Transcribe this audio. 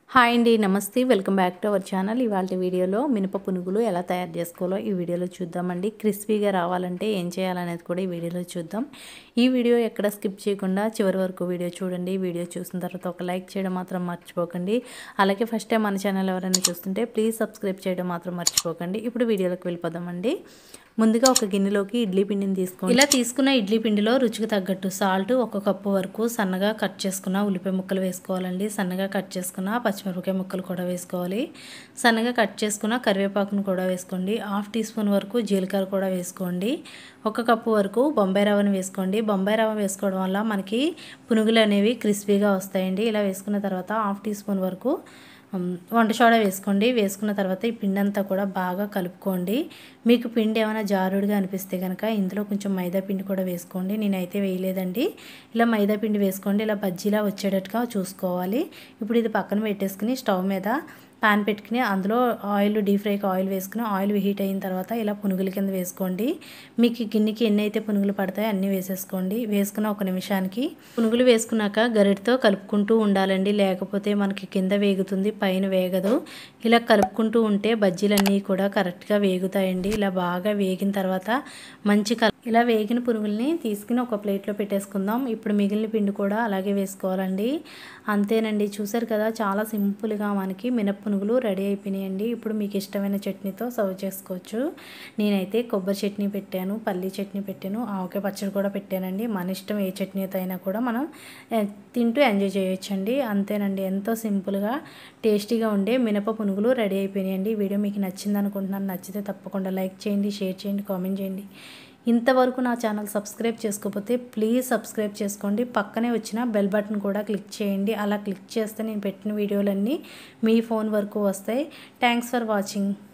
hi అండి namaste welcome back to our channel ఇవాళ వీడియోలో మినప పునుగులు ఎలా తయారు చేసుకోవాలో ఈ వీడియోలో చూద్దామండి క్రిస్పీగా రావాలంటే ఏం చేయాలనేది కూడా ఈ వీడియోలో చూద్దాం ఈ వీడియో ఎక్కడ స్కిప్ చేయకుండా చివరి వరకు వీడియో చూడండి వీడియో చూసిన తర్వాత ఒక లైక్ చేయడం మాత్రం మర్చిపోకండి అలాగే ఫస్ట్ టైం మన ఛానల్ ఎవరైనా చూస్తుంటే ప్లీజ్ సబ్స్క్రైబ్ చేయడం మాత్రం మర్చిపోకండి ఇప్పుడు వీడియోలోకి వెళ్ళిపోదామండి ముందుగా ఒక గిన్నెలోకి ఇడ్లీ పిండిని తీసుకోండి ఇలా తీసుకున్న ఇడ్లీ పిండిలో రుచికి తగ్గట్టు సాల్ట్ ఒక కప్పు వరకు సన్నగా కట్ చేసుకున్న ఉల్లిపాయ ముక్కలు వేసుకోవాలండి సన్నగా కట్ చేసుకున్న పచ్చిమిరపకాయ ముక్కలు కూడా వేసుకోవాలి సన్నగా కట్ చేసుకున్న కరివేపాకును కూడా వేసుకోండి హాఫ్ టీ స్పూన్ వరకు జీలకర్ర కూడా వేసుకోండి ఒక కప్పు వరకు బొంబాయి రవ్వని వేసుకోండి బొంబాయి రవ్వ వేసుకోవడం వల్ల మనకి పునుగులు అనేవి క్రిస్పీగా వస్తాయండి ఇలా వేసుకున్న తర్వాత హాఫ్ టీ స్పూన్ వరకు వంట సోడా వేసుకోండి వేసుకున్న తర్వాత ఈ పిండి అంతా కూడా బాగా కలుపుకోండి మీకు పిండి ఏమైనా జారుడుగా అనిపిస్తే కనుక ఇందులో కొంచెం మైదా పిండి కూడా వేసుకోండి నేనైతే వేయలేదండి ఇలా మైదా పిండి వేసుకోండి ఇలా బజ్జీలా వచ్చేటట్టుగా చూసుకోవాలి ఇప్పుడు ఇది పక్కన పెట్టేసుకుని స్టవ్ మీద పాన్ పెట్టుకుని అందులో ఆయిల్ డీప్ ఫ్రైకి ఆయిల్ వేసుకుని ఆయిల్ హీట్ అయిన తర్వాత ఇలా పునుగుల కింద వేసుకోండి మీకు గిన్నెకి ఎన్ని అయితే పునుగులు పడతాయో అన్నీ వేసేసుకోండి వేసుకున్న ఒక నిమిషానికి పునుగులు వేసుకున్నాక గరిటతో కలుపుకుంటూ ఉండాలండి లేకపోతే మనకి కింద వేగుతుంది పైన వేగదు ఇలా కలుపుకుంటూ ఉంటే బజ్జీలన్నీ కూడా కరెక్ట్గా వేగుతాయండి ఇలా బాగా వేగిన తర్వాత మంచి కల ఇలా వేగిన పునుగుల్ని తీసుకుని ఒక ప్లేట్లో పెట్టేసుకుందాం ఇప్పుడు మిగిలిన పిండి కూడా అలాగే వేసుకోవాలండి అంతేనండి చూసారు కదా చాలా సింపుల్గా మనకి మినప్ప పునుగులు రెడీ అయిపోయినాయండి ఇప్పుడు మీకు ఇష్టమైన చట్నీతో సర్వ్ చేసుకోవచ్చు నేనైతే కొబ్బరి చట్నీ పెట్టాను పల్లీ చట్నీ పెట్టాను ఆవకాయ పచ్చడి కూడా పెట్టానండి మన ఇష్టం ఏ చట్నీతో అయినా కూడా మనం తింటూ ఎంజాయ్ చేయొచ్చండి అంతేనండి ఎంతో సింపుల్గా టేస్టీగా ఉండే మినప పునుగులు రెడీ అయిపోయినాయండి వీడియో మీకు నచ్చింది అనుకుంటున్నాను నచ్చితే తప్పకుండా లైక్ చేయండి షేర్ చేయండి కామెంట్ చేయండి ఇంతవరకు నా ఛానల్ సబ్స్క్రైబ్ చేసుకోకపోతే ప్లీజ్ సబ్స్క్రైబ్ చేసుకోండి పక్కనే వచ్చిన బెల్ బటన్ కూడా క్లిక్ చేయండి అలా క్లిక్ చేస్తే నేను పెట్టిన వీడియోలన్నీ మీ ఫోన్ వరకు వస్తాయి థ్యాంక్స్ ఫర్ వాచింగ్